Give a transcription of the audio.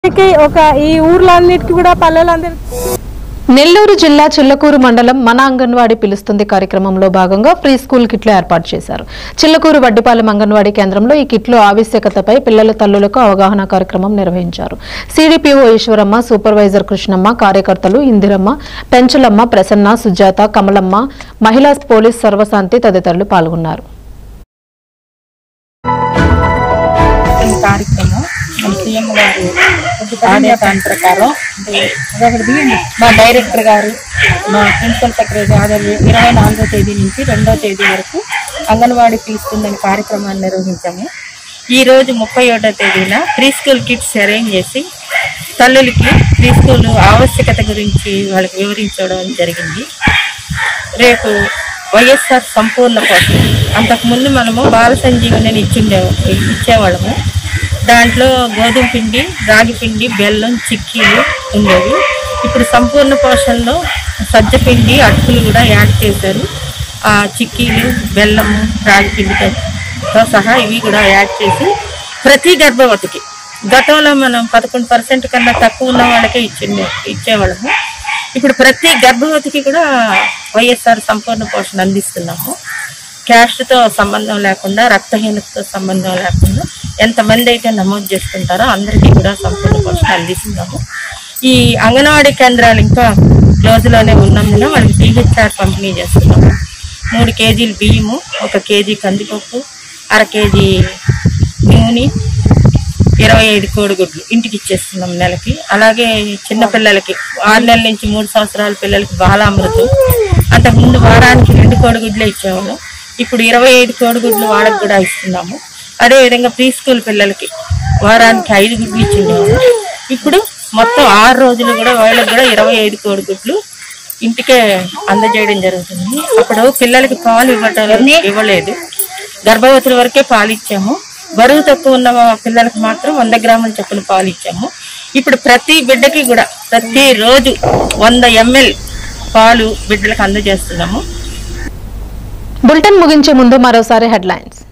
కి ఒక ఈ ఊర్లన్నిటికీ కూడా పల్లెలందరికీ నెల్లూరు జిల్లా చిల్లకూరు మండలం మన అంగన్వాడీ పిలుస్తుంది కార్యక్రమంలో భాగంగా ఫ్రీ స్కూల్ కిట్లు ఏర్పాటు చేశారు చిల్లకూరు వడ్డిపాలెం అంగన్వాడీ కేంద్రంలో ఈ కిట్లు ఆవశ్యకతపై పిల్లల తల్లులకు అవగాహన కార్యక్రమం నిర్వహించారు సిడిపిఓ ఈశ్వరమ్మ సూపర్వైజర్ కృష్ణమ్మ కార్యకర్తలు ఇందిరమ్మ పెంచలమ్మ ప్రసన్న సుజాత కమలమ్మ మహిళా పోలీస్ సర్వశాంతి తదితరులు పాల్గొన్నారు ఈ కార్యక్రమం మన సీఎం గారు ఆదేశాల ప్రకారం మా డైరెక్టర్ గారు మా ప్రిన్సిపల్ సెక్రటరీ ఆధ్వర్యం ఇరవై నాలుగో తేదీ నుంచి రెండో తేదీ వరకు అంగన్వాడీ పిలుస్తుందని కార్యక్రమాన్ని నిర్వహించాము ఈ రోజు ముప్పై ఒకటో తేదీన ప్రీ స్కూల్ కిట్స్ అరేంజ్ చేసి తల్లులకి ప్రీ స్కూల్ ఆవశ్యకత గురించి వాళ్ళకి వివరించడం జరిగింది రేపు వైఎస్ఆర్ సంపూర్ణ కోసం అంతకుముందు మనము బాల సంజీవని ఇచ్చిండే ఇచ్చేవాళ్ళము దాంట్లో గోధుమ పిండి రాగి పిండి బెల్లం చిక్కీలు ఉండేవి ఇప్పుడు సంపూర్ణ పోషణలో సజ్జ పిండి అటుకులు కూడా యాడ్ చేశారు ఆ చిక్కీలు బెల్లము రాగి పిండితో తో సహా ఇవి కూడా యాడ్ చేసి ప్రతి గర్భవతికి గతంలో మనం పదకొండు పర్సెంట్ కన్నా తక్కువ ఉన్న వాళ్ళకే ఇచ్చిండే ఇచ్చేవాళ్ళము ఇప్పుడు ప్రతి గర్భవతికి కూడా వైఎస్ఆర్ సంపూర్ణ పోషణ అందిస్తున్నాము క్యాస్ట్తో సంబంధం లేకుండా రక్తహీనతతో సంబంధం లేకుండా ఎంతమంది అయితే నమోదు చేసుకుంటారో అందరికీ కూడా సంపూర్ణ పోషణ అందిస్తున్నాము ఈ అంగన్వాడీ కేంద్రాలు ఇంకా క్లోజ్లోనే ఉన్నందున వాళ్ళకి టీహెచ్ఆర్ పంపిణీ చేస్తున్నాము మూడు కేజీలు బియ్యము ఒక కేజీ కందిపప్పు అర కేజీ నూనె ఇరవై ఐదు కోడిగుడ్లు ఇంటికి ఇచ్చేస్తున్నాం నెలకి అలాగే చిన్న పిల్లలకి ఆరు నెలల నుంచి మూడు సంవత్సరాల పిల్లలకి బాలామృతం అంతకుముందు వారానికి రెండు కోడిగుడ్లే ఇచ్చేవాళ్ళం ఇప్పుడు ఇరవై ఐదు కోడిగుడ్లు వాళ్ళకి కూడా ఇస్తున్నాము అదేవిధంగా ప్రీ స్కూల్ పిల్లలకి వారానికి ఐదు గుడ్లు ఇచ్చేవాళ్ళం ఇప్పుడు మొత్తం ఆరు రోజులు కూడా వాళ్ళకి కూడా ఇరవై ఐదు కోడిగుడ్లు ఇంటికే అందజేయడం జరుగుతుంది అప్పుడు పిల్లలకి పాలు ఇవ్వటం ఇవ్వలేదు గర్భవతుల వరకే పాలు ఇచ్చాము బరువు తక్కువ ఉన్న పిల్లలకు మాత్రం వంద గ్రాముల చొప్పున పాలు ఇచ్చాము ఇప్పుడు ప్రతి బిడ్డకి కూడా ప్రతి రోజు వంద ఎంఎల్ పాలు బిడ్డలకు అందజేస్తున్నాము బులెటిన్ ముగించే ముందు మరోసారి హెడ్లైన్స్